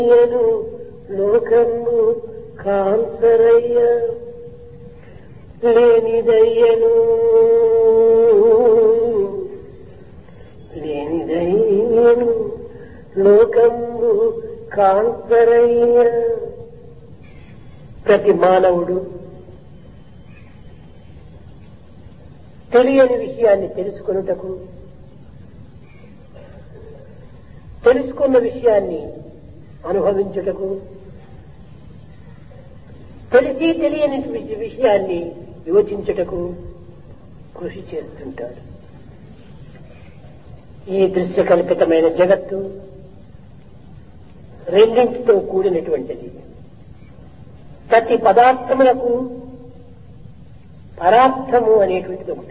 లేనిదయ్యను లోకము కాంసరయ్య లేనిదయ్యను లేనిదయ్యను లోకము కాంసరయ్య ప్రతి మానవుడు తెలియని విషయాన్ని తెలుసుకొనుటకు తెలుసుకున్న విషయాన్ని అనుభవించుటకు తెలిసి తెలియని వి- విషయాన్ని యోచించుటకు కృషి చేస్తుంటాడు ఈ దృశ్యకల్పితమైన జగత్తు రెండింటితో కూడినటువంటిది ప్రతి పదార్థములకు పరార్థము అనేటువంటిది ఒకటి